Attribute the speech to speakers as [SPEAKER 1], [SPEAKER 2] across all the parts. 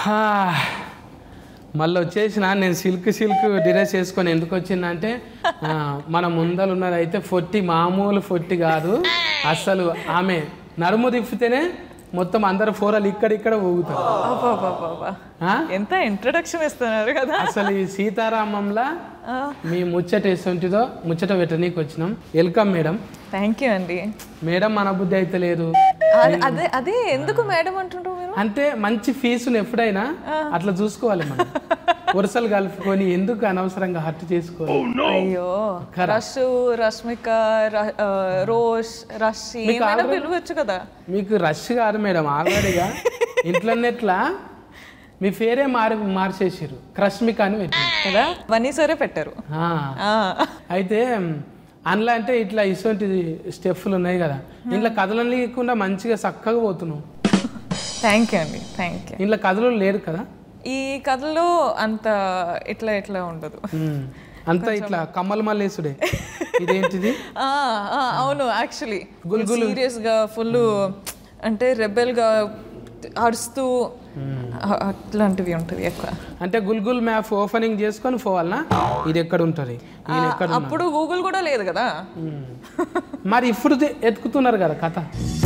[SPEAKER 1] హా, మళ్ళీ వచ్చేసిన నేను సిల్క్ సిల్క్ డ్రెస్ వేసుకొని ఎందుకు వచ్చిందంటే అంటే మన ముందలు ఉన్నది అయితే ఫొట్టి మామూలు ఫొట్టి కాదు అస్సలు ఆమె నడుము తిప్పితేనే మొత్తం అందరు ఫోరలు ఇక్కడ ఊగుతారు
[SPEAKER 2] అబ్బబ్బబ్బబ్బా.
[SPEAKER 1] ఆ?
[SPEAKER 2] ఎంత ఇంట్రడక్షన్ ఇస్తున్నారు కదా
[SPEAKER 1] అసలు ఈ సీతారామంలా మీ ముచ్చట ఎటువంటిదో ముచ్చట పెట్టనీకి వచ్చినాం వెల్కమ్ మేడం
[SPEAKER 2] థ్యాంక్ యూ అండి
[SPEAKER 1] మేడం మన బుద్ధి అయితే లేదు
[SPEAKER 2] అదే- అదే అదే ఎందుకు మేడం అంటుండ్రు మీరు
[SPEAKER 1] అంటే మంచి ఫీజును ఎప్పుడైనా అట్లా చూసుకోవాలి మనం వరుసలు కలుపుకొని ఎందుకు అనవసరంగా హర్ట్ చేసుకోవాలి
[SPEAKER 2] అయ్యో రష్ రష్మిక ర- ఆ, రోష్ రష్ ఏమైనా పిలవచ్చు కదా
[SPEAKER 1] మీకు రష్ కాదు మేడం ఆల్రెడీగా ఇంట్లోనే ఎట్లా మీ పేరే మారి మార్చేసారు క్రష్మిక అని పెట్టారు
[SPEAKER 2] కదా వన్నీ సరే పెట్టారు
[SPEAKER 1] ఆ.
[SPEAKER 2] ఆ.
[SPEAKER 1] అయితే అందులో అంటే ఇట్లా ఇటువంటి స్టెప్పులు ఉన్నాయి కదా ఇంట్లో కథలు లేకుండా మంచిగా చక్కగా పోతున్నావు
[SPEAKER 2] థ్యాంక్ యూ అండి థ్యాంక్ యూ
[SPEAKER 1] ఇంట్లో కథలు లేరు కదా
[SPEAKER 2] ఈ కథలో అంత ఇట్లా ఇట్లా ఉండదు
[SPEAKER 1] ఉమ్. అంతా ఇట్లా కమ్మల మల్లేసుడే ఇదేంటిది
[SPEAKER 2] ఆ, ఆ, అవును యాక్చువల్లీ సీరియస్ గా ఫుల్ అంటే రెబెల్ గా అరుస్తూ అ- అట్లాంటివి ఉంటుంది ఎక్కువ
[SPEAKER 1] అంటే గుల్గుల్ మ్యాప్ ఓపెనింగ్ చేసుకొని పోవాలనా ఇది ఎక్కడ ఉంటుంది ఈయన ఎక్కడ ఉన్నాడు?
[SPEAKER 2] అప్పుడు గూగుల్ కూడా లేదు కదా
[SPEAKER 1] ఉమ్. మరి ఇప్పుడు ది- ఎత్తుకుతున్నారు కదా కథ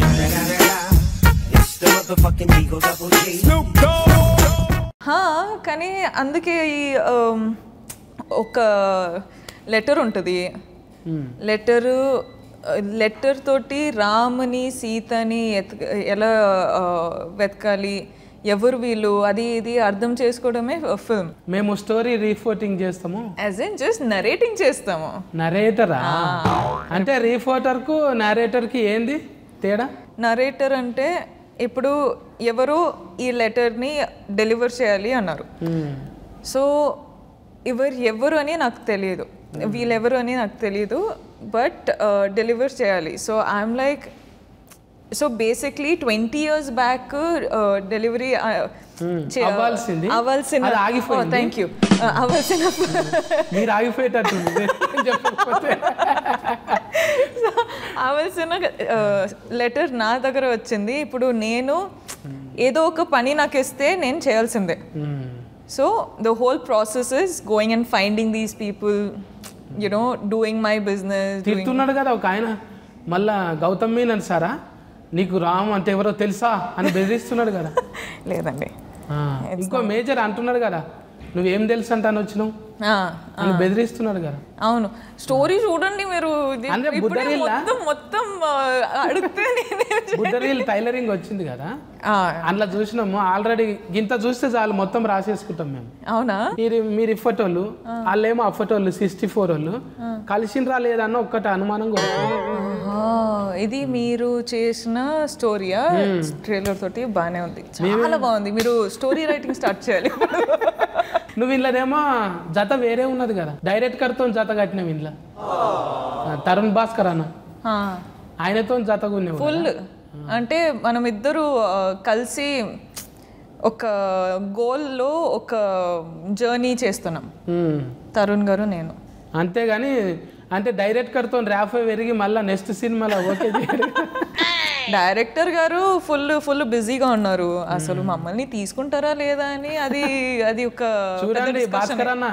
[SPEAKER 2] హా, కానీ అందుకే ఈ um, ఒక లెటర్ ఉంటుంది
[SPEAKER 1] ఉమ్.
[SPEAKER 2] లెటరు లెటర్ తోటి రాముని సీతని ఎతక ఎలా ఆ, వెతకాలి ఎవరు వీళ్ళు అది ఇది అర్థం చేసుకోవడమే ఫిల్మ్
[SPEAKER 1] మేము స్టోరీ రీఫోటింగ్ చేస్తాము
[SPEAKER 2] యాజ్ ఇన్ జస్ట్ నరేటింగ్ చేస్తాము
[SPEAKER 1] నరేటరా అంటే రీఫోటర్కు నరేటర్కి ఏంది తేడా
[SPEAKER 2] నరేటర్ అంటే ఇప్పుడు ఎవరు ఈ లెటర్ని డెలివర్ చేయాలి అన్నారు
[SPEAKER 1] ఉమ్.
[SPEAKER 2] సో ఎవరు ఎవరు అని నాకు తెలియదు వీళ్ళెవరు అని నాకు తెలియదు బట్ డెలివర్ చేయాలి so I'm like so basically twenty years back delivery
[SPEAKER 1] అవ్వాల్సింది.
[SPEAKER 2] అవ్వాల్సిన
[SPEAKER 1] అది ఆగిపోయింది.
[SPEAKER 2] థ్యాంక్ యూ అవ్వాల్సిన
[SPEAKER 1] మీరు ఆగిపోయేటట్టుంది చెప్పకపోతే
[SPEAKER 2] అవ్వాల్సిన లెటర్ నా దగ్గర వచ్చింది ఇప్పుడు నేను ఏదో ఒక పని నాకు ఇస్తే నేను చేయాల్సిందే
[SPEAKER 1] um.
[SPEAKER 2] So the whole process is going and finding these people you know doing my business
[SPEAKER 1] తిడుతున్నాడు కదా ఒక ఆయన మళ్ళా గౌతమ్ మీనన్ సారా నీకు రామ్ అంటే ఎవరో తెలుసా అని బెదిరిస్తున్నాడు కదా
[SPEAKER 2] లేదండి
[SPEAKER 1] ఆ, ఇంకో మేజర్ అంటున్నాడు కదా నువ్వేం తెలుసు అంటాను వచ్చినావు
[SPEAKER 2] ఆ,
[SPEAKER 1] అని బెదిరిస్తున్నాడు కదా
[SPEAKER 2] అవును స్టోరీ చూడండి మీరు ఇది
[SPEAKER 1] అంటే
[SPEAKER 2] ఇప్పుడే
[SPEAKER 1] బుద్ధరిల్లా?
[SPEAKER 2] మొత్తం మొత్తం ఆ, అడిగితే నేనే
[SPEAKER 1] బుద్ధరీల్ టైలరింగ్ వచ్చింది కదా
[SPEAKER 2] ఆ,
[SPEAKER 1] అందులో చూసినాము ఆల్రెడీ ఇంత చూస్తే చాలు మొత్తం రాసేసుకుంటాం మేము
[SPEAKER 2] అవునా
[SPEAKER 1] మీరు మీరు ఇఫటోళ్ళు వాళ్ళేమో అఫటోళ్ళు సిక్స్టీ ఫోర్ వాళ్ళు కలిసిండ్రా లేదన్న ఒక్కటి అనుమానం కొడుతుంది
[SPEAKER 2] ఆహా, ఇది మీరు చేసిన స్టోరీయా ట్రైలర్ తోటి బాగానే ఉంది చాలా బాగుంది మీరు స్టోరీ రైటింగ్ స్టార్ట్ చేయాలి
[SPEAKER 1] నువ్వు ఇంట్లోనేమో జత వేరే ఉన్నది కదా డైరెక్టర్తో జత కట్టినావు ఇంట్లో తరుణ్ భాస్కర్ అన్న
[SPEAKER 2] ఆ,
[SPEAKER 1] ఆయనతో జత కొనేవాడు
[SPEAKER 2] ఫుల్ అంటే మనం ఇద్దరు ఆ, కలిసి ఒక గోల్లో ఒక జర్నీ చేస్తున్నాం
[SPEAKER 1] ఉమ్.
[SPEAKER 2] తరుణ్ గారు నేను
[SPEAKER 1] అంతేగాని అంటే డైరెక్టర్తో ర్యాఫ్ పెరిగి మళ్ళీ నెక్స్ట్ సినిమాలో ఓకే చేయడు.
[SPEAKER 2] డైరెక్టర్ గారు ఫుల్ ఫుల్ బిజీగా ఉన్నారు అసలు మమ్మల్ని తీసుకుంటారా లేదా అని అది అది ఒక పెద్ద
[SPEAKER 1] చూడండి
[SPEAKER 2] discussion.
[SPEAKER 1] భాస్కర్ అన్న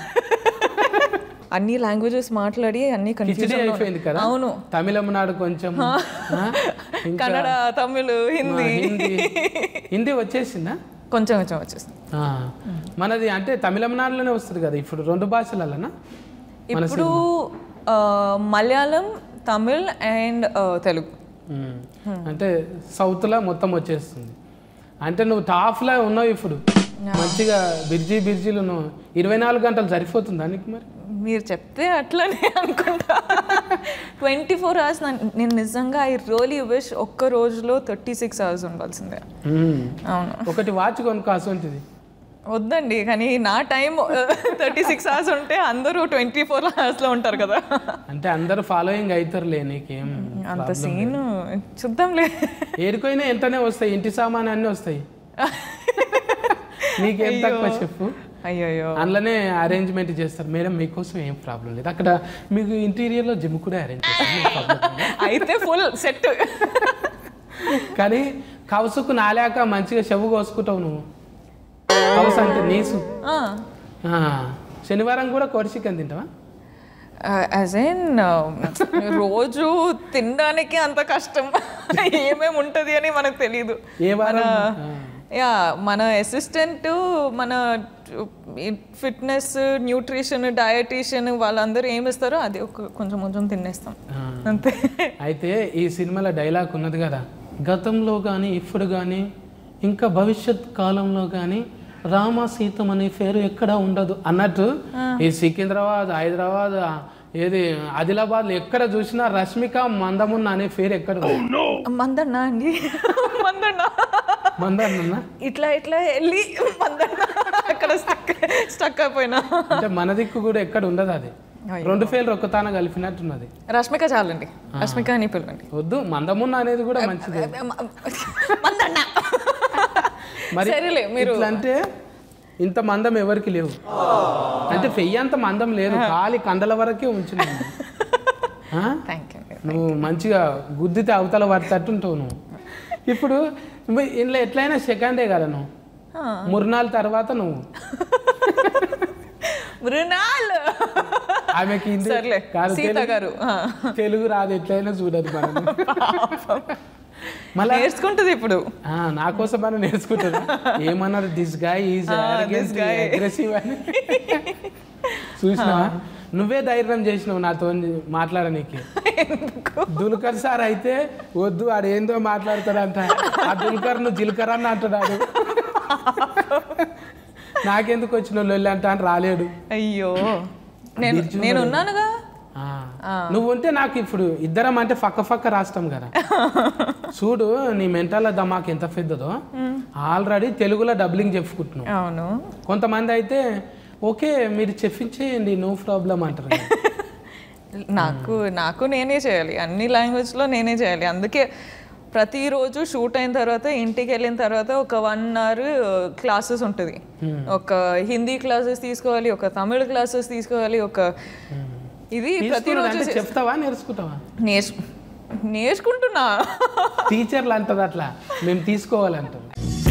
[SPEAKER 2] అన్ని లాంగ్వేజెస్ మాట్లాడి అన్ని
[SPEAKER 1] కిచిడి
[SPEAKER 2] కన్ఫ్యూజన్
[SPEAKER 1] అయిపోయింది కదా
[SPEAKER 2] అవును
[SPEAKER 1] తమిళం నాడు కొంచెం ఆ? ఇంకా
[SPEAKER 2] కన్నడ తమిళ్
[SPEAKER 1] ఆ,
[SPEAKER 2] హిందీ
[SPEAKER 1] హిందీ హిందీ వచ్చేసిందా
[SPEAKER 2] కొంచెం కొంచెం వచ్చేసింది
[SPEAKER 1] ఆ. మనది అంటే తమిళనాడులోనే వస్తుంది కదా ఇప్పుడు రెండు భాషలలోనా
[SPEAKER 2] ఇప్పుడు ఆ, మలయాళం తమిళ్ అండ్ తెలుగు
[SPEAKER 1] ఉమ్. అంటే సౌత్లో మొత్తం వచ్చేస్తుంది అంటే నువ్వు టాప్లో ఉన్నావు ఇప్పుడు మంచిగా బిర్జీ బిర్జీలు ఉన్నావు ఇరవై నాలుగు గంటలు సరిపోతుందా నీకు మరి
[SPEAKER 2] మీరు చెప్తే అట్లనే అనుకుంటా ట్వంటీ ఫోర్ అవర్స్ నేను నిజంగా ఐ రియలీ విష్ ఒక్క రోజులో థర్టీ సిక్స్ అవర్స్ ఉండాల్సిందే
[SPEAKER 1] ఉమ్.
[SPEAKER 2] అవును
[SPEAKER 1] ఒకటి వాచ్ కొనుక్కో అసొంటిది
[SPEAKER 2] వద్దండి కానీ నా టైం థర్టీ సిక్స్ అవర్స్ ఉంటే అందరూ ట్వంటీ ఫోర్ అవర్స్లో ఉంటారు కదా
[SPEAKER 1] అంటే అందరు ఫాలోయింగ్ అవుతారులే నీకేం
[SPEAKER 2] అంత సీన్ చూద్దాంలే
[SPEAKER 1] ఏరుకోయినా ఎంతనే వస్తాయి ఇంటి సామాన్ అన్నీ వస్తాయి నీకేం తక్కువ చెప్పు
[SPEAKER 2] అయ్యయ్యో
[SPEAKER 1] అందులోనే అరేంజ్మెంట్ చేస్తారు మేడం మీకోసం ఏం ప్రాబ్లం లేదు అక్కడ మీకు ఇంటీరియర్లో జిమ్ కూడా అరేంజ్ చేస్తారు ఏం problem లేదు.
[SPEAKER 2] అయితే ఫుల్ సెట్
[SPEAKER 1] కానీ కవసుకు నాలాక మంచిగా చెవు కోసుకుంటావు నువ్వు హౌస్ అంటే నీసు
[SPEAKER 2] ఆ.
[SPEAKER 1] ఆ, శనివారం కూడా కోడి చికెన్ తింటావా
[SPEAKER 2] యాజ్ ఇన్ రోజు తినడానికి అంత కష్టం ఏమేమి ఉంటుంది అని మనకు తెలియదు
[SPEAKER 1] ఏ వారం
[SPEAKER 2] యా మన అసిస్టెంట్ మన ఫిట్నెస్ న్యూట్రిషన్ డయటీషియన్ వాళ్ళందరూ ఏమి ఇస్తారో అది ఒక కొంచెం కొంచెం తినేస్తాం
[SPEAKER 1] ఆ.
[SPEAKER 2] అంతే
[SPEAKER 1] అయితే ఈ సినిమాలో డైలాగ్ ఉన్నది కదా గతంలో కానీ ఇప్పుడు కానీ ఇంకా భవిష్యత్ కాలంలో కానీ రామ సీతం అనే పేరు ఎక్కడ ఉండదు అన్నట్టు ఈ సికింద్రాబాద్ హైదరాబాద్ ఆ, ఏది ఆదిలాబాద్ ఎక్కడ చూసినా రష్మిక మందమున్న అనే పేరు ఎక్కడ ఉంది?
[SPEAKER 2] మందన్న అండి మందన్న
[SPEAKER 1] మందన్న
[SPEAKER 2] ఇట్లా ఇట్లా వెళ్ళి మందన్న అక్కడ స్టక్ స్టక్ అయిపోయినా
[SPEAKER 1] అంటే మన దిక్కు కూడా ఎక్కడ ఉండదు అది రెండు పేర్లు ఒక్కతాన కలిపినట్టున్నది
[SPEAKER 2] రష్మిక చాలండి రష్మిక అని పిలవండి
[SPEAKER 1] వద్దు మందమున్న అనేది కూడా మంచిది
[SPEAKER 2] మందన్న
[SPEAKER 1] మరి
[SPEAKER 2] సరేలే మీరు
[SPEAKER 1] ఇట్లా అంటే ఇంత మందం ఎవరికి లేవు అంటే పెయ్యంత మందం లేదు ఖాళీ కండల వరకే ఉంచున్నాను ఆ?
[SPEAKER 2] థ్యాంక్ యూ
[SPEAKER 1] నువ్వు మంచిగా గుద్దితే అవతల పడతట్టుంటావు నువ్వు ఇప్పుడు నువ్వు ఇంట్లో ఎట్లయినా సెకండే కదా నువ్వు మురునాల తర్వాత నువ్వు
[SPEAKER 2] మృణాల్
[SPEAKER 1] ఆమెకి హిందీ
[SPEAKER 2] సర్లే
[SPEAKER 1] కాదు
[SPEAKER 2] సీత
[SPEAKER 1] తెలుగు-
[SPEAKER 2] గారు ఆ.
[SPEAKER 1] తెలుగు రాదు ఎట్లయినా చూడదు మనం మళ్ళా
[SPEAKER 2] నేర్చుకుంటుంది ఇప్పుడు
[SPEAKER 1] ఆ, నా కోసం మనం నేర్చుకుంటున్నా ఏమన్నారు this guy is
[SPEAKER 2] this guy.
[SPEAKER 1] Aggressive అని చూసినావా నువ్వే ధైర్యం చేసినావు నాతో మాట్లాడనీకి దుల్కర్ సార్ అయితే వద్దు ఆడు ఏందో మాట్లాడతాడంట ఆ దుల్కర్ నువ్వు జిల్కర్ అని అంటున్నాడు నాకెందుకు వచ్చిన లొల్లి అంట అని రాలేడు
[SPEAKER 2] అయ్యో నేను నేను ఉన్నానుగా
[SPEAKER 1] ఆ. నువ్వు ఉంటే నాకు ఇప్పుడు ఇద్దరం అంటే పక్క పక్క రాష్ట్రం కదా చూడు నీ మెంటల్ దమాక్ ఎంత పెద్దదో ఆల్రెడీ తెలుగులో డబ్లింగ్ చెప్పుకుంటున్నావు
[SPEAKER 2] అవును
[SPEAKER 1] కొంతమంది అయితే ఓకే మీరు చెప్పించేయండి నో ప్రాబ్లం అంటారు కదా.
[SPEAKER 2] నాకు నాకు నేనే చేయాలి అన్ని లాంగ్వేజ్లో నేనే చేయాలి అందుకే ప్రతిరోజు షూట్ అయిన తర్వాత ఇంటికి వెళ్ళిన తర్వాత ఒక వన్ అవర్ క్లాసెస్ ఉంటుంది ఒక హిందీ క్లాసెస్ తీసుకోవాలి ఒక తమిళ క్లాసెస్ తీసుకోవాలి ఒక ఇది
[SPEAKER 1] తీసుకున్నాడు
[SPEAKER 2] ప్రతిరోజు
[SPEAKER 1] అంటే చెప్తావా నేర్చుకుంటావా
[SPEAKER 2] నేర్చు నేర్చుకుంటున్నా
[SPEAKER 1] టీచర్లు అంటారు అట్లా మేము తీసుకోవాలంటారు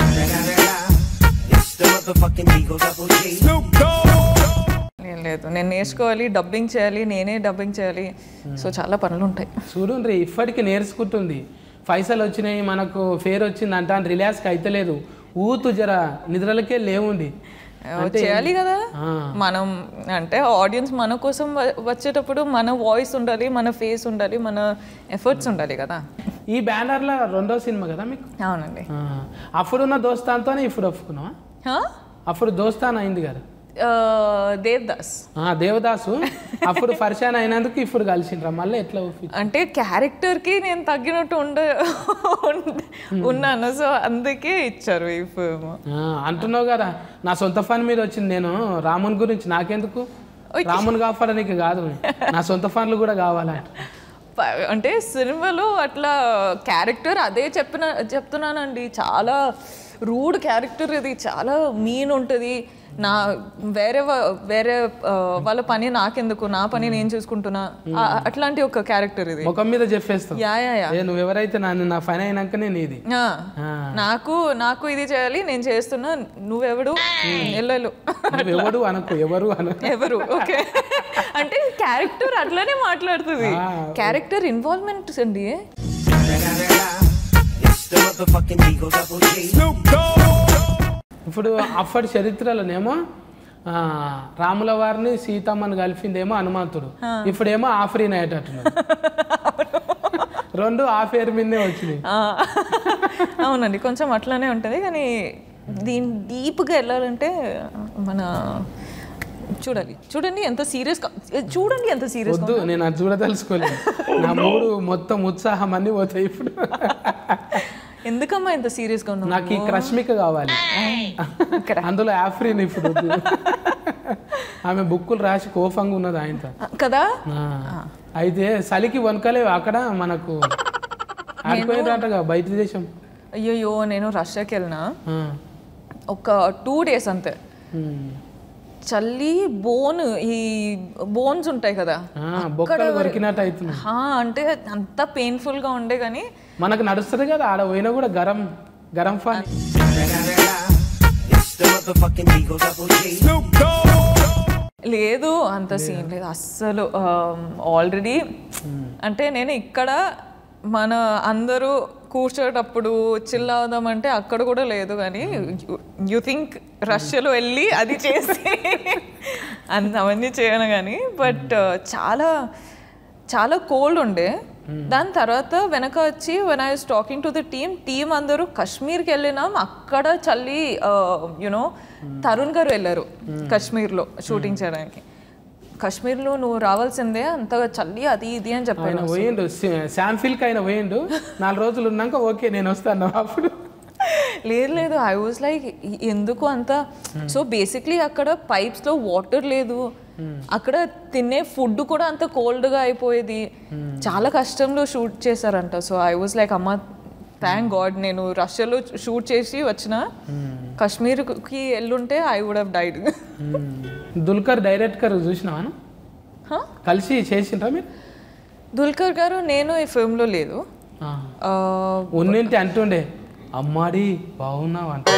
[SPEAKER 3] It's the motherfucking Eagle Double G.
[SPEAKER 2] లేదు, లేదు నేను నేర్చుకోవాలి డబ్బింగ్ చేయాలి నేనే డబ్బింగ్ చేయాలి సో చాలా పనులు ఉంటాయి
[SPEAKER 1] చూడండి ఇప్పటికి నేర్చుకుంటుంది పైసలు వచ్చినాయి మనకు ఫేర్ వచ్చింది అంట అని రిలాక్స్కి అయితలేదు ఊతు జర నిద్రలకే లేవుండి
[SPEAKER 2] చేయాలి కదా
[SPEAKER 1] ఆ.
[SPEAKER 2] మనం అంటే ఆడియన్స్ మన కోసం వ- వచ్చేటప్పుడు మన వాయిస్ ఉండాలి మన ఫేస్ ఉండాలి మన ఎఫర్ట్స్ ఉండాలి కదా
[SPEAKER 1] ఈ బ్యానర్లో రెండో సినిమా కదా మీకు
[SPEAKER 2] అవునండి
[SPEAKER 1] ఆ, అప్పుడున్న దోస్తాన్తోనే ఇప్పుడు ఒప్పుకున్నావా
[SPEAKER 2] హా?
[SPEAKER 1] అప్పుడు దోస్తాన్ అయింది కదా
[SPEAKER 2] ఆ, దేవ్దాస్
[SPEAKER 1] ఆ, దేవదాసు అప్పుడు పరిచయం అయినందుకు ఇప్పుడు కలిసిండ్రా మళ్ళీ ఎట్లా ఒప్పి
[SPEAKER 2] అంటే క్యారెక్టర్కి నేను తగ్గినట్టు ఉండ ఉండ- ఉన్నాను సో అందుకే ఇచ్చారు ఈ ఫిల్మ్
[SPEAKER 1] ఆ, అంటున్నావు కదా నా సొంత ఫన్ మీద వచ్చింది నేను రాముని గురించి నాకెందుకు రాముని కాపాడడానికి కాదు నా సొంత ఫన్లు కూడా కావాలంట
[SPEAKER 2] ప- అంటే సినిమాలో అట్లా క్యారెక్టర్ అదే చెప్పిన చెప్తున్నానండి చాలా రూడ్ క్యారెక్టర్ ఇది చాలా మీన్ ఉంటుంది నా వేరే వా- వేరే ఆ, వాళ్ళ పని నాకెందుకు నా పని నేను చూసుకుంటున్నా ఆ- అట్లాంటి ఒక క్యారెక్టర్ ఇది
[SPEAKER 1] ముఖం మీద చెప్పేస్తావు
[SPEAKER 2] యా యా యా
[SPEAKER 1] ఏ నువ్వు ఎవరైతే నన్ను నా ఫైన్ అయినాకనే నీది
[SPEAKER 2] ఆ,
[SPEAKER 1] ఆ,
[SPEAKER 2] నాకు నాకు ఇది చేయాలి నేను చేస్తున్నా నువ్వెవడు ఎల్లలు
[SPEAKER 1] నువ్వు ఎవడు అనకు ఎవరు అను
[SPEAKER 2] ఎవరు ఓకే అంటే క్యారెక్టర్ అట్లానే మాట్లాడుతుంది
[SPEAKER 1] ఆ,
[SPEAKER 2] క్యారెక్టర్ ఇన్వాల్వ్మెంట్ అండి
[SPEAKER 3] It's the motherfucking Eagle Double G.
[SPEAKER 1] ఇప్పుడు అప్పటి చరిత్రలోనేమో ఆ, రాముల వారిని సీతమ్మని కలిపిందేమో హనుమంతుడు ఇప్పుడేమో ఆఫరీన్ అయ్యేటట్టున్నాడు రెండు ఆ పేరు మీదనే వచ్చినాయి
[SPEAKER 2] ఆ, అవునండి కొంచెం అట్లానే ఉంటుంది కానీ దీని డీప్గా వెళ్ళాలంటే మన చూడాలి చూడండి ఎంత సీరియస్ చూడండి ఎంత సీరియస్
[SPEAKER 1] వద్దు నేను అది చూడదలుచుకోలేదు నా మూడు మొత్తం ఉత్సాహం అన్ని పోతాయి ఇప్పుడు
[SPEAKER 2] ఎందుకమ్మా ఎంత సీరియస్గా ఉన్నావు
[SPEAKER 1] నాకు ఈ క్రష్మిక కావాలి
[SPEAKER 2] ఇక్కడ
[SPEAKER 1] అందులో ఆఫ్రీన్ ఇప్పుడు వద్దు. ఆమె బుక్కులు రాసి కోపంగా ఉన్నది ఆయనతో
[SPEAKER 2] కదా
[SPEAKER 1] ఆ. అయితే చలికి వనకలే అక్కడ మనకు ఆడిపోయినట్టుగా బయట దేశం
[SPEAKER 2] అయ్యయ్యో నేను రష్యాకి వెళ్ళినా
[SPEAKER 1] ఆ.
[SPEAKER 2] ఒక టూ డేస్ అంతే
[SPEAKER 1] ఉమ్.
[SPEAKER 2] చల్లి బోన్ ఈ బోన్స్ ఉంటాయి కదా
[SPEAKER 1] ఆ, బొక్కలు కొరికినట్టు అవుతుంది
[SPEAKER 2] హా, అంటే అంత పెయిన్ఫుల్గా ఉండే కానీ
[SPEAKER 1] మనకు నడుస్తుంది కదా ఆడ పోయినా కూడా గరం గరం ఫాన్
[SPEAKER 3] It's the motherfucking Eagle Double G.
[SPEAKER 2] లేదు అంత సీన్ లేదు అస్సలు ఆల్రెడీ అంటే నేను ఇక్కడ మన అందరూ కూర్చోటప్పుడు చిల్ అవుదామంటే అక్కడ కూడా లేదు కానీ యూ థింక్ రష్యాలో వెళ్ళి అది చేసి అంత అవన్నీ చేయను కానీ బట్ చాలా చాలా కోల్డ్ ఉండే దాని తర్వాత వెనక వచ్చి when I was talking to the team team అందరూ కాశ్మీర్కి వెళ్ళినాం అక్కడ చల్లి యునో తరుణ్ గారు వెళ్ళారు కాశ్మీర్లో షూటింగ్ చేయడానికి కాశ్మీర్లో నువ్వు రావాల్సిందే అంతగా చల్లి అది ఇది అని
[SPEAKER 1] ఆయన
[SPEAKER 2] చెప్పాను
[SPEAKER 1] పోయిండు శాంఫిల్కి ఆయన పోయిండు నాలుగు రోజులు ఉన్నాక ఓకే నేను వస్తాను అప్పుడు
[SPEAKER 2] లేదు లేదు ఐ వాజ్ లైక్ ఎందుకు అంత సో బేసిక్లీ అక్కడ pipes లో వాటర్ లేదు అక్కడ తినే ఫుడ్ కూడా అంత cold గా అయిపోయేది చాలా కష్టంలో షూట్ చేశారంట సో ఐ వాజ్ లైక్ అమ్మ థ్యాంక్ గాడ్ నేను రష్యాలో షూట్ చేసి వచ్చిన కాశ్మీర్కి వెళ్ళుంటే I would have died
[SPEAKER 1] Dulquer director చూసినావా కలిసి చేసిండ్రా మీరు
[SPEAKER 2] దుల్కర్ గారు నేను ఈ ఫిల్మ్లో లేదు
[SPEAKER 1] ఆ.
[SPEAKER 2] ఆ,
[SPEAKER 1] ఉన్నింటి అంటుండే అమ్మాడి బాగున్నావు అంట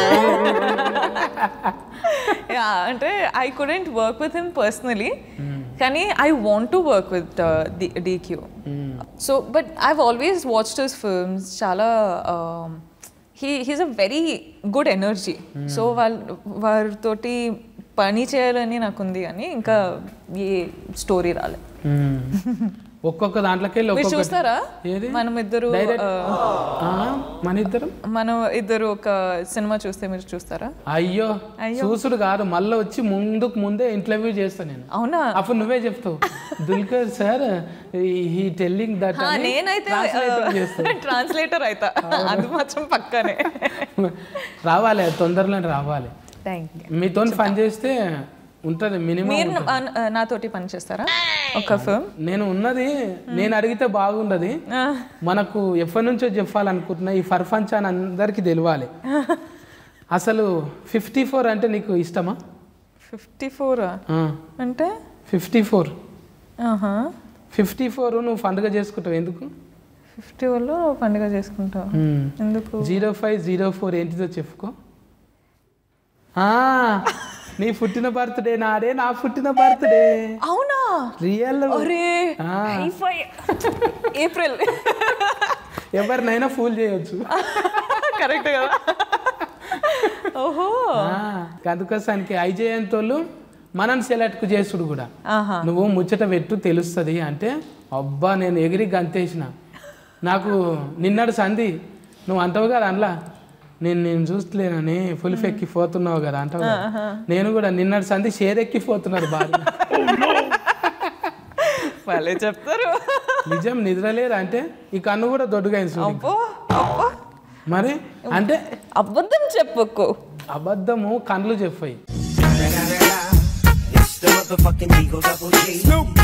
[SPEAKER 2] yeah, అంటే I couldn't work with him personally కానీ I want to work with DQ so but I always watched his films చాలా he he's a very good energy so వాళ్ళ వారితోటి పని చేయాలని నాకు ఉంది కానీ ఇంకా ఏ స్టోరీ రాలేదు
[SPEAKER 1] ఒక్కొక్క దాంట్లోకి వెళ్ళి
[SPEAKER 2] మీరు
[SPEAKER 1] ఒక్కొక్క
[SPEAKER 2] చూస్తారా
[SPEAKER 1] ఏది
[SPEAKER 2] మనం ఇద్దరు
[SPEAKER 1] Direct-
[SPEAKER 2] ఆ,
[SPEAKER 1] ఆ, మన ఇద్దరం
[SPEAKER 2] మనం ఇద్దరు ఒక సినిమా చూస్తే మీరు చూస్తారా
[SPEAKER 1] అయ్యో చూసుడు కాదు మళ్ళీ వచ్చి ముందుకు ముందే ఇంటర్వ్యూ చేస్తా నేను
[SPEAKER 2] అవునా
[SPEAKER 1] అప్పుడు నువ్వే చెప్తావు Dulquer sir he telling that
[SPEAKER 2] ఆ, నేనైతే
[SPEAKER 1] చేస్తావు
[SPEAKER 2] ట్రాన్స్లేటర్ అయితా అది మాత్రం పక్కనే
[SPEAKER 1] రావాలి తొందరలో రావాలి
[SPEAKER 2] థ్యాంక్ యూ
[SPEAKER 1] మీతో పని చేస్తే ఉంటుంది మినిమం
[SPEAKER 2] మీరు నా- నాతోటి పని చేస్తారా ఒక ఫిల్మ్
[SPEAKER 1] నేను ఉన్నది నేను అడిగితే బాగుండదు మనకు ఎప్పటి నుంచో చెప్పాలనుకుంటున్నా ఈ ఫర్ఫంచ్ అని అందరికీ తెలియాలి అసలు ఫిఫ్టీ ఫోర్ అంటే నీకు ఇష్టమా
[SPEAKER 2] ఫిఫ్టీ ఫోర్ అంటే
[SPEAKER 1] ఫిఫ్టీ ఫోర్
[SPEAKER 2] ఆహా
[SPEAKER 1] ఫిఫ్టీ ఫోర్ నువ్వు పండుగ చేసుకుంటావు ఎందుకు
[SPEAKER 2] ఫిఫ్టీ వాళ్ళు పండుగ చేసుకుంటావు ఎందుకు
[SPEAKER 1] జీరో ఫైవ్ జీరో ఫోర్ ఏంటిదో చెప్పుకో ఆ, నీ పుట్టిన బర్త్డే నాడే నా పుట్టిన బర్త్డే
[SPEAKER 2] అవునా
[SPEAKER 1] రియల్
[SPEAKER 2] అరే
[SPEAKER 1] ఆ.
[SPEAKER 2] హైఫై ఏప్రిల్
[SPEAKER 1] ఎవరినైనా ఫూల్ చేయొచ్చు
[SPEAKER 2] కరెక్ట్ కదా ఓహో
[SPEAKER 1] ఆ, అందుకోసానికి ఐజేయంతోళ్ళు మనం సెలెక్ట్ చేసుడు కూడా
[SPEAKER 2] ఆహా
[SPEAKER 1] నువ్వు ముచ్చట పెట్టు తెలుస్తుంది అంటే అబ్బా నేను ఎగిరి గంతేసిన నాకు నిన్నడు సంధి నువ్వు అంటావు కదా అందులో నేను నేను చూస్తలేనని ఫుల్ ఎక్కిపోతున్నావు కదా అంటావు కదా. నేను కూడా నిన్నటి సంధి షేర్ ఎక్కిపోతున్నారు బాగా
[SPEAKER 2] వాళ్ళే చెప్తారు
[SPEAKER 1] నిజం నిద్రలేరు అంటే ఈ కన్ను కూడా దొడ్డుగా అయింది చూడు.
[SPEAKER 2] అబ్బో అబ్బో
[SPEAKER 1] మరి అంటే
[SPEAKER 2] అబద్ధం చెప్పకు
[SPEAKER 1] అబద్ధము కళ్ళు చెప్పాయి
[SPEAKER 3] It's the motherfucking Eagle Double G.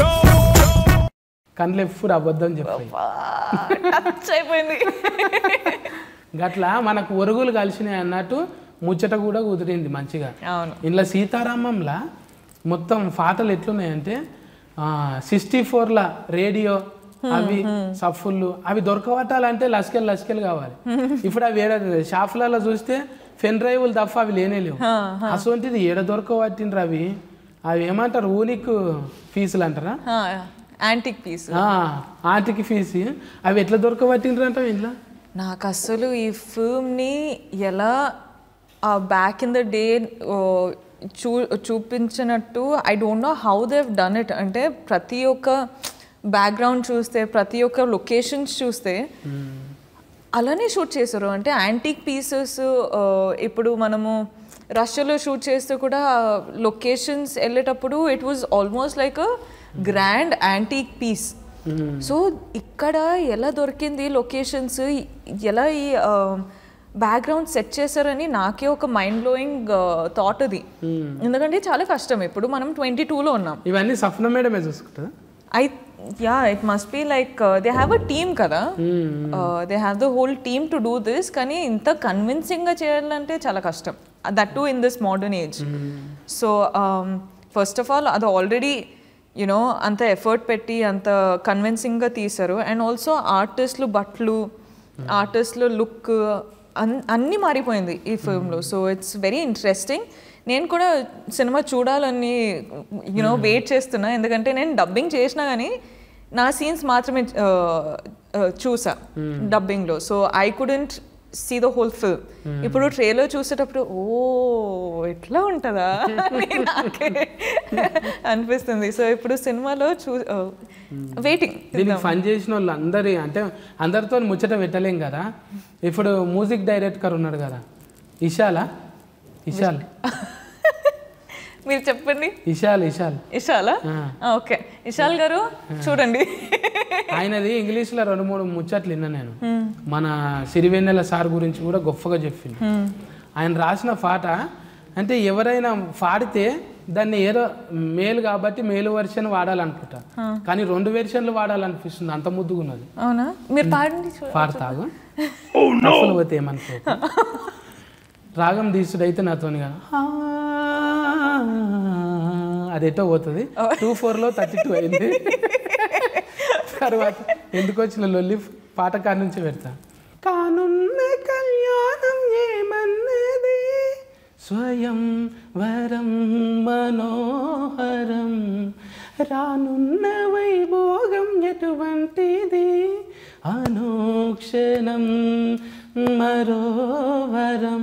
[SPEAKER 1] కళ్ళు ఎప్పుడు అబద్ధం చెప్పాయి
[SPEAKER 2] టచ్ అయిపోయింది
[SPEAKER 1] గట్లా మనకు ఒరుగులు కలిసినాయి అన్నట్టు ముచ్చట కూడా కుదిరింది మంచిగా
[SPEAKER 2] అవును
[SPEAKER 1] ఇంట్లో సీతారామంలా మొత్తం పాటలు ఎట్లున్నాయంటే సిక్స్టీ ఫోర్ల రేడియో అవి సఫుళ్ళు అవి దొరకబట్టాలంటే లస్కెల్ లస్కెల్ కావాలి ఇప్పుడు అవి ఏడ షాపులలో చూస్తే పెన్ డ్రైవ్లు తప్ప అవి లేనే లేవు అసొంటిది ఏడ దొరకబట్టిండ్రు అవి అవి ఏమంటారు ఊనిక్ ఫీజులు అంటారా
[SPEAKER 2] యాంటిక్ పీస్
[SPEAKER 1] ఆ, ఆటికి ఫీజు అవి ఎట్లా దొరకబట్టిండ్రు అంటావు ఇంట్లో
[SPEAKER 2] నాకు అసలు ఈ ఫిల్మ్ని ఎలా ఆ బ్యాక్ ఇన్ ద డే చూ చూపించినట్టు I don't know how they've done it అంటే ప్రతి ఒక్క బ్యాక్గ్రౌండ్ చూస్తే ప్రతి ఒక్క లొకేషన్స్ చూస్తే అలానే షూట్ చేశారు అంటే యాంటిక్ పీసెస్ ఇప్పుడు మనము రష్యాలో షూట్ చేస్తే కూడా లొకేషన్స్ వెళ్ళేటప్పుడు it was almost like a grand antique piece so ఇక్కడ ఎలా దొరికింది లొకేషన్స్ ఎలా ఈ బ్యాక్గ్రౌండ్ సెట్ చేశారని నాకే ఒక మైండ్ బ్లోయింగ్ థాట్ అది ఎందుకంటే చాలా కష్టం ఇప్పుడు మనం ట్వంటీ టూలో ఉన్నాం
[SPEAKER 1] ఇవన్నీ సఫన మేడమే చూసుకుంటుందా
[SPEAKER 2] I yeah it must be like they have a team కదా they have the whole team to do this కానీ ఇంత కన్విన్సింగ్గా చేయాలంటే చాలా కష్టం that too in this modern age so first of all అది ఆల్రెడీ యునో అంత ఎఫర్ట్ పెట్టి అంత కన్విన్సింగ్గా తీశారు అండ్ ఆల్సో ఆర్టిస్టులు బట్టలు ఆర్టిస్టులు లుక్ అన్- అన్నీ మారిపోయింది ఈ ఫిల్మ్లో సో ఇట్స్ వెరీ ఇంట్రెస్టింగ్ నేను కూడా సినిమా చూడాలని యూనో వెయిట్ చేస్తున్నా ఎందుకంటే నేను డబ్బింగ్ చేసినా కానీ నా సీన్స్ మాత్రమే ఆ, ఆ, చూసా డబ్బింగ్లో so I couldn't see the whole film ఇప్పుడు ట్రైలర్ చూసేటప్పుడు ఓ ఎట్లా ఉంటుందా అని నాకే అనిపిస్తుంది సో ఇప్పుడు సినిమాలో చూ వెయిటింగ్
[SPEAKER 1] దీనికి ఫన్ చేసిన వాళ్ళు అందరి అంటే అందరితో ముచ్చట పెట్టలేం కదా ఇప్పుడు మ్యూజిక్ డైరెక్టర్ ఉన్నాడు కదా ఇషాలా ఇషాల్
[SPEAKER 2] మీరు చెప్పండి
[SPEAKER 1] ఇషాల్ ఇషాల్
[SPEAKER 2] ఇషాలా
[SPEAKER 1] ఆ.
[SPEAKER 2] ఓకే ఇషాల్ గారు చూడండి
[SPEAKER 1] ఆయనది ఇంగ్లీష్లో రెండు మూడు ముచ్చట్లు విన్నా నేను మన సిరివెన్నెల సార్ గురించి కూడా గొప్పగా చెప్పింది ఆయన రాసిన పాట అంటే ఎవరైనా పాడితే దాన్ని ఏదో మేలు కాబట్టి మేలు వెర్షన్ వాడాలనుకుంటా కానీ రెండు వెర్షన్లు వాడాలనిపిస్తుంది అంత ముద్దుగా ఉన్నది
[SPEAKER 2] అవునా మీరు పాడండి చూ-
[SPEAKER 1] పాడతాగు అసలు పోతే ఏమనుకో రాగం తీసుడైతే నాతోని కదా అది ఎటో పోతుంది టూ ఫోర్లో థర్టీ టూ అయింది తర్వాత ఎందుకు వచ్చిన లొల్లి పాట కాడ నుంచి పెడతా కానున్న కళ్యాణం ఏమన్నది స్వయం వరం మనోహరం రానున్న వైభోగం ఎటువంటిది అనోక్షణం మరోవరం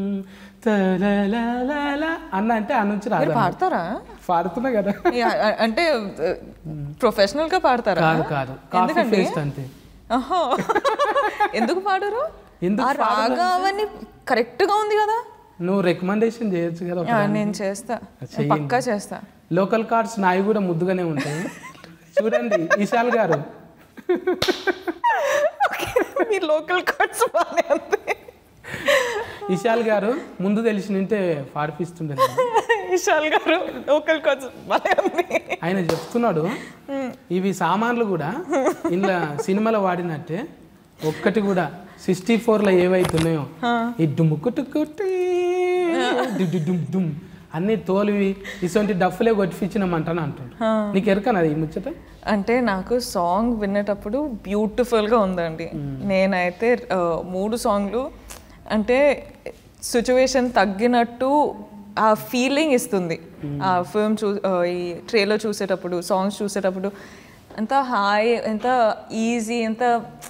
[SPEAKER 1] తలలలల అన్న అంటే ఆ నుంచి
[SPEAKER 2] మీరు
[SPEAKER 1] రాదు
[SPEAKER 2] పాడతారా
[SPEAKER 1] పాడుతున్నా కదా
[SPEAKER 2] యా, అ- అంటే ప్రొఫెషనల్ గా పాడతారా
[SPEAKER 1] కాదు కాదు కాఫీ
[SPEAKER 2] ఎందుకండి?
[SPEAKER 1] పేస్ట్ అంతే
[SPEAKER 2] ఆహా. ఎందుకు పాడరు
[SPEAKER 1] ఎందుకు
[SPEAKER 2] ఆ రాగా అవన్నీ కరెక్ట్ గా ఉంది కదా
[SPEAKER 1] నువ్వు రికమెండేషన్ చేయొచ్చు కదా
[SPEAKER 2] యా, నేను చేస్తా
[SPEAKER 1] చెయ్యండి.
[SPEAKER 2] పక్కా చేస్తా
[SPEAKER 1] లోకల్ కార్డ్స్ నాయి కూడా ముద్దుగానే ఉంటాయి చూడండి ఈశాల్ గారు
[SPEAKER 2] మీ లోకల్ కార్డ్స్ బాగానే ఉంది
[SPEAKER 1] ఈశాల్ గారు ముందు తెలిసి నింటే పాడిపిస్తుండే నన్ను.
[SPEAKER 2] విశాల్ గారు లోకల్ కార్డ్స్ బాగానే ఉంది
[SPEAKER 1] ఆయన చెప్తున్నాడు ఇవి సామాన్లు కూడా ఇంట్లో సినిమాలో వాడినట్టే ఒక్కటి కూడా సిక్స్టీ ఫోర్లో ఏవైతున్నాయో ఈ డుమ్ముకు టుక్కుటి డు డుమ్ డుమ్ అన్ని తోలివి ఇటువంటి డఫ్లే కొట్టిపించినామంటాను అంటుండు నీకు ఎరకనది ఈ ముచ్చట
[SPEAKER 2] అంటే నాకు సాంగ్ వినేటప్పుడు బ్యూటిఫుల్గా ఉందండి నేనైతే ఆ, మూడు సాంగ్లు అంటే సిచ్యువేషన్ తగ్గినట్టు ఆ ఫీలింగ్ ఇస్తుంది ఆ ఫిల్మ్ చూ ఆ, ఈ ట్రైలర్ చూసేటప్పుడు సాంగ్స్ చూసేటప్పుడు ఎంత హాయ్ ఎంత ఈజీ ఎంత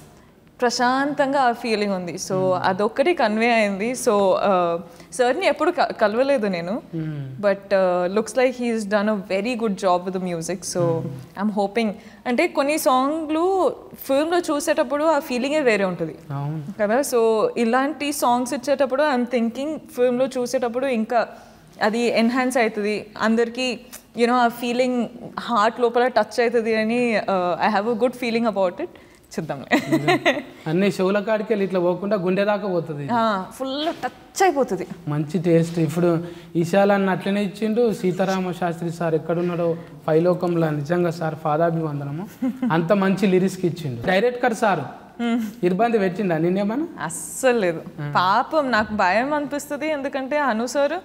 [SPEAKER 2] ప్రశాంతంగా ఆ ఫీలింగ్ ఉంది సో అదొక్కటి కన్వే అయింది సో సార్ని ఎప్పుడు క- కలవలేదు నేను but looks like he's done a very good job with music so I'm hoping అంటే కొన్ని సాంగ్లు ఫిల్మ్లో చూసేటప్పుడు ఆ ఫీలింగే వేరే ఉంటుంది
[SPEAKER 1] అవును
[SPEAKER 2] కదా సో ఇలాంటి సాంగ్స్ ఇచ్చేటప్పుడు ఐఎమ్ థింకింగ్ ఫిల్మ్లో చూసేటప్పుడు ఇంకా అది ఎన్హాన్స్ అవుతుంది అందరికీ యూనో ఆ ఫీలింగ్ హార్ట్ లోపల టచ్ అవుతుంది అని I have a good feeling about it చూద్దాంలే
[SPEAKER 1] అన్ని చెవుల కాడికి వెళ్ళి ఇట్లా పోకుండా గుండె దాకా పోతుంది
[SPEAKER 2] ఫుల్ టచ్ అయిపోతుంది
[SPEAKER 1] మంచి టేస్ట్ ఇప్పుడు ఈశాలాన్ని అట్లనే ఇచ్చిండు సీతారామ శాస్త్రి సార్ ఎక్కడున్నాడో పైలోకంలో నిజంగా సార్ పాదాభివందనము అంత మంచి లిరిక్స్కి ఇచ్చిండు డైరెక్టర్ సార్ ఇబ్బంది పెట్టిండా నిన్నేమన్నా
[SPEAKER 2] అస్సలు లేదు పాపం నాకు భయం అనిపిస్తుంది ఎందుకంటే అను సార్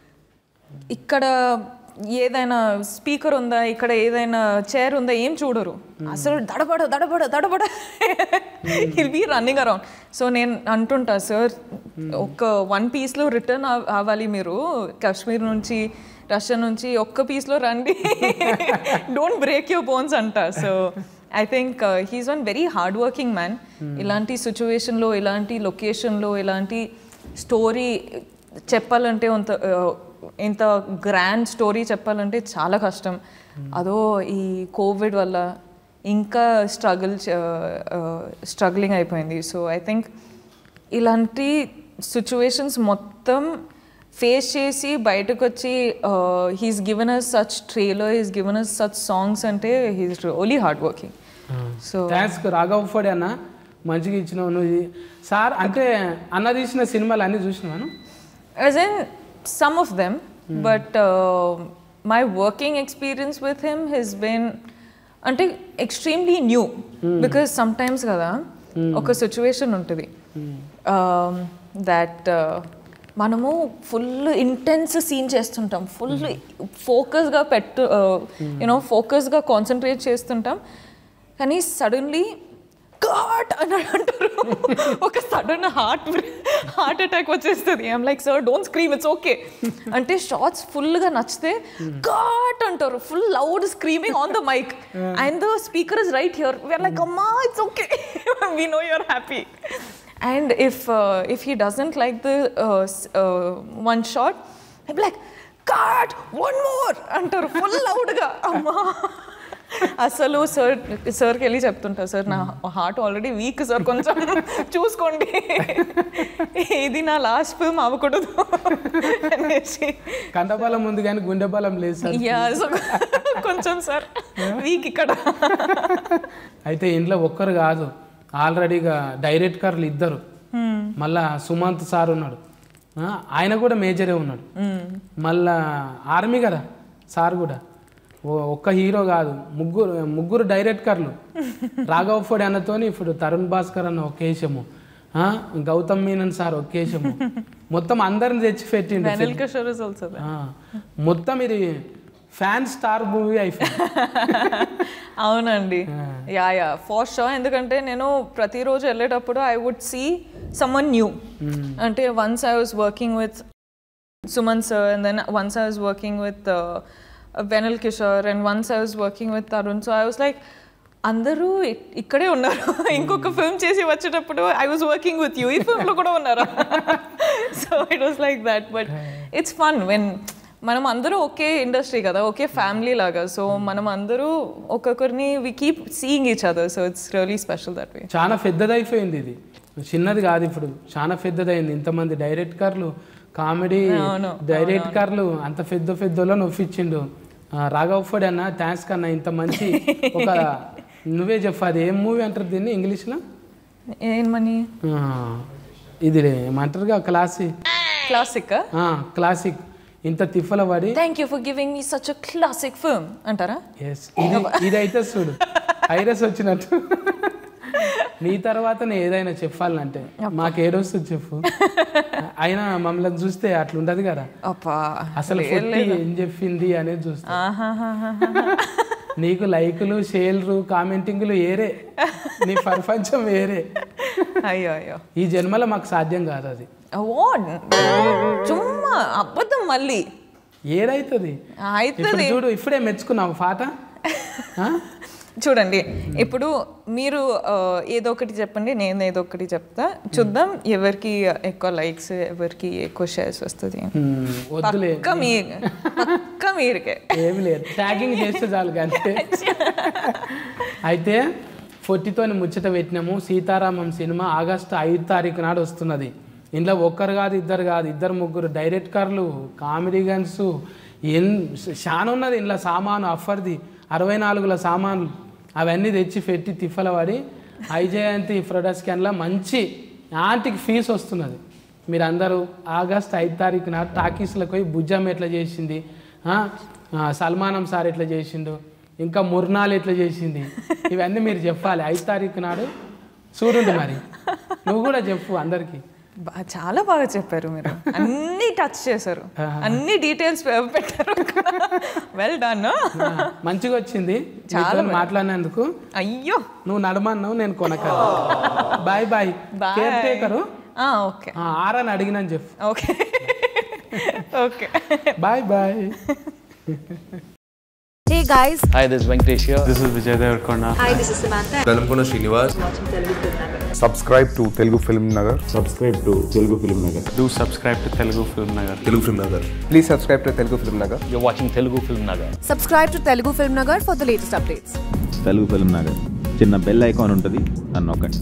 [SPEAKER 2] ఇక్కడ ఏదైనా స్పీకర్ ఉందా ఇక్కడ ఏదైనా చైర్ ఉందా ఏం చూడరు అసలు దడబడ దడబడ దడబడ he'll be running around so నేను అంటుంటా సార్ ఒక వన్ పీస్లో రిటర్న్ అవ్వాలి మీరు కాశ్మీర్ నుంచి రష్యా నుంచి ఒక్క పీస్లో రండి డోంట్ బ్రేక్ యువర్ బోన్స్ అంట so I think he's one very hard working man ఇలాంటి సిచ్యువేషన్లో ఇలాంటి లొకేషన్లో ఇలాంటి స్టోరీ చెప్పాలంటే అంత uh, ఇంత గ్రాండ్ స్టోరీ చెప్పాలంటే చాలా కష్టం అదో ఈ కోవిడ్ వల్ల ఇంకా స్ట్రగుల్ స్ట్రగ్లింగ్ అయిపోయింది సో ఐ థింక్ ఇలాంటి సిచ్యువేషన్స్ మొత్తం ఫేస్ చేసి బయటకు వచ్చి he's given us such trailer he's given us such songs అంటే he's only hard working so
[SPEAKER 1] thanks Raghav ఫోడి అన్న మంచిగా ఇచ్చినావు నువ్వు ఇది. సార్ అంటే అన్న తీసిన సినిమాలు అన్నీ చూసినాను
[SPEAKER 2] As in some of them, but uh, my working experience with him has been అంటే ఎక్స్ట్రీమ్లీ న్యూ బికాస్ సమ్టైమ్స్ కదా ఒక సిచ్యువేషన్ ఉంటుంది దట్ మనము ఫుల్ ఇంటెన్స్ సీన్ చేస్తుంటాం ఫుల్ ఫోకస్గా పెట్టు యూనో ఫోకస్గా కాన్సన్ట్రేట్ చేస్తుంటాం కానీ సడన్లీ గాడ్ అని అంటారు ఒక సడన్ హార్ట్ హార్ట్ అటాక్ వచ్చేస్తుంది I'm like sir don't scream it's okay అంటే షార్ట్స్ ఫుల్గా నచ్చితే గాట్ అంటారు full loud screaming on the mike and the speaker is right here we're like అమ్మా it's okay we know you're happy and if if he doesn't like the one short I like cut one more అంటారు full లౌడ్గా అమ్మా అసలు sir సార్కి వెళ్ళి చెప్తుంటా sir నా heart already week sir కొంచెం చూసుకోండి ఇది నా లాస్ట్ ఫిల్మ్ అవ్వకూడదు అనేసి
[SPEAKER 1] కండబలం ఉంది కానీ గుండె బలం లేదు సార్
[SPEAKER 2] యా సో కొంచెం సార్ వీక్ ఇక్కడ
[SPEAKER 1] అయితే ఇంట్లో ఒక్కరు కాదు ఆల్రెడీగా డైరెక్టర్లు ఇద్దరు మళ్ళా సుమంత్ సార్ ఉన్నాడు ఆ, ఆయన కూడా మేజరే ఉన్నాడు మళ్ళా ఆర్మీ కదా సార్ కూడా ఓ- ఒక్క హీరో కాదు ముగ్గురు ముగ్గురు డైరెక్టర్లు రాఘవ్ ఫోడి అన్నతోని ఇప్పుడు తరుణ్ భాస్కర్ అన్న ఒక వేషము ఆ, గౌతమ్ మీనన్ సార్ ఒక వేషము మొత్తం అందరిని తెచ్చి పెట్టిండు
[SPEAKER 2] వెనల్ కిషోర్ ఇస్ ఆల్సో
[SPEAKER 1] ఆ, మొత్తం ఇది ఫ్యాన్ స్టార్ మూవీ అయిపోయింది
[SPEAKER 2] అవునండి యా యా ఫర్ షో ఎందుకంటే నేను ప్రతిరోజు వెళ్ళేటప్పుడు I would see someone new అంటే once I was working with Suman sir and then once I was working with Vennela Kishore and once I was working with Tarun so I was like అందరూ ఇక్- ఇక్కడే ఉన్నారు ఇంకొక ఫిల్మ్ చేసి వచ్చేటప్పుడు I was working with you ఈ ఫిల్మ్లో కూడా ఉన్నారు so it was like that but it's fun when మనం అందరూ ఒకే ఇండస్ట్రీ కదా ఒకే ఫ్యామిలీ లాగా సో మనం అందరూ ఒక్కొక్కరిని we keep seeing each other so it's really special that way
[SPEAKER 1] చాలా పెద్దదైపోయింది ఇది చిన్నది కాదు ఇప్పుడు చాలా పెద్దదైంది ఇంతమంది డైరెక్టర్లు కామెడీ
[SPEAKER 2] అవును,
[SPEAKER 1] డైరెక్టర్లు అంత పెద్ద పెద్దలో నొప్పించిండు ఆ, రాఘవ్ ఫోడ్ అన్న థ్యాంక్స్ కన్నా ఇంత మంచి ఒక నువ్వే చెప్పు అది ఏం మూవీ అంటారు దీన్ని ఇంగ్లీష్లో
[SPEAKER 2] ఏమని
[SPEAKER 1] ఆ, ఇది ఏమంటారుగా క్లాసిక్
[SPEAKER 2] క్లాసిక్
[SPEAKER 1] క్లాసిక్ ఇంత తిఫల పడి
[SPEAKER 2] thank you for giving me such a classic film అంటారా
[SPEAKER 1] ఎస్ ఇది ఇదైతే చూడు ఐరస్ వచ్చినట్టు నీ తర్వాత నేను ఏదైనా చెప్పాలంటే మాకు ఏడొస్తుంది చెప్పు అయినా మమ్మల్ని చూస్తే అట్లా ఉండదు కదా
[SPEAKER 2] అప్పా
[SPEAKER 1] అసలు ఫుట్టి ఏం చెప్పింది అనేది చూస్తా నీకు లైకులు షేర్లు కామెంటింగ్లు ఏరే నీ ప్రపంచం వేరే
[SPEAKER 2] అయ్యో అయ్యో
[SPEAKER 1] ఈ జన్మలో మాకు సాధ్యం కాదు అది
[SPEAKER 2] అవార్డ్ చుమ్మా అబద్ధం మళ్ళీ
[SPEAKER 1] ఏదైతుంది
[SPEAKER 2] అవుతుంది
[SPEAKER 1] ఇప్పుడు చూడు ఇప్పుడే మెచ్చుకున్నావు పాట ఆ?
[SPEAKER 2] చూడండి ఇప్పుడు మీరు ఆ, ఏదో ఒకటి చెప్పండి నేను ఏదో ఒకటి చెప్తా చూద్దాం ఎవరికి ఎక్కువ లైక్స్ ఎవరికి ఎక్కువ షేర్స్ వస్తుంది
[SPEAKER 1] హ్మ్, వద్దులే
[SPEAKER 2] పక్క మీ పక్క మీరుకే
[SPEAKER 1] ఏమి లేదు ట్యాగింగ్ చేస్తే చాలు అంతే అయితే ఫొట్టితోని ముచ్చట పెట్టినాము సీతారామం సినిమా ఆగస్టు ఐదు తారీఖు నాడు వస్తున్నది ఇంట్లో ఒక్కరు కాదు ఇద్దరు కాదు ఇద్దరు ముగ్గురు డైరెక్టర్లు కామెడీ గన్స్ ఎన్ చాలా ఉన్నది ఇంట్లో సామాను అఫర్ది అరవై నాలుగుల సామాన్లు అవన్నీ తెచ్చి పెట్టి తిఫల పడి ఐజయంతి ప్రొడక్ట్స్కెన్లో మంచి యాంటికి ఫీజు వస్తున్నది మీరందరూ ఆగస్ట్ ఐదు తారీఖు నాడు టాకీస్లకు పోయి భుజం ఎట్లా చేసింది ఆ, ఆ, సల్మానం సార్ ఎట్లా చేసిండు ఇంకా ముర్నాల్ ఎట్లా చేసింది ఇవన్నీ మీరు చెప్పాలి ఐదు తారీఖు నాడు చూడండి మరి నువ్వు కూడా చెప్పు అందరికీ
[SPEAKER 2] బా- చాలా బాగా చెప్పారు మీరు అన్ని టచ్ చేశారు అన్ని డీటెయిల్స్ పెట్టారు వెల్ డన్
[SPEAKER 1] ఆ, మంచిగా వచ్చింది చాలా మాట్లాడినందుకు
[SPEAKER 2] అయ్యో
[SPEAKER 1] నువ్వు నడమన్నావు నేను కొనక బాయ్ బాయ్
[SPEAKER 2] Bye.
[SPEAKER 1] కేర్ టేకరు
[SPEAKER 2] ఓకే
[SPEAKER 1] ఆరని అడిగినని చెప్పు
[SPEAKER 2] okay okay
[SPEAKER 1] bye bye
[SPEAKER 4] Hey guys,
[SPEAKER 5] Hi, this is Venkatesh here.
[SPEAKER 6] This is Vijay Devarkonda.
[SPEAKER 4] hi, this is Samantha.
[SPEAKER 7] Velankonda Srinivas
[SPEAKER 8] subscribe to Telugu Film Nagar.
[SPEAKER 9] Subscribe to Telugu Film Nagar
[SPEAKER 6] Do subscribe to Telugu Film Nagar.
[SPEAKER 7] Telugu Film Nagar
[SPEAKER 8] Please subscribe to Telugu Film Nagar.
[SPEAKER 5] You're watching Telugu Film Nagar.
[SPEAKER 4] Subscribe to Telugu Film Nagar for the latest updates.
[SPEAKER 9] Telugu Film Nagar చిన్న bell icon ఉంటుంది నన్ను నొక్కండి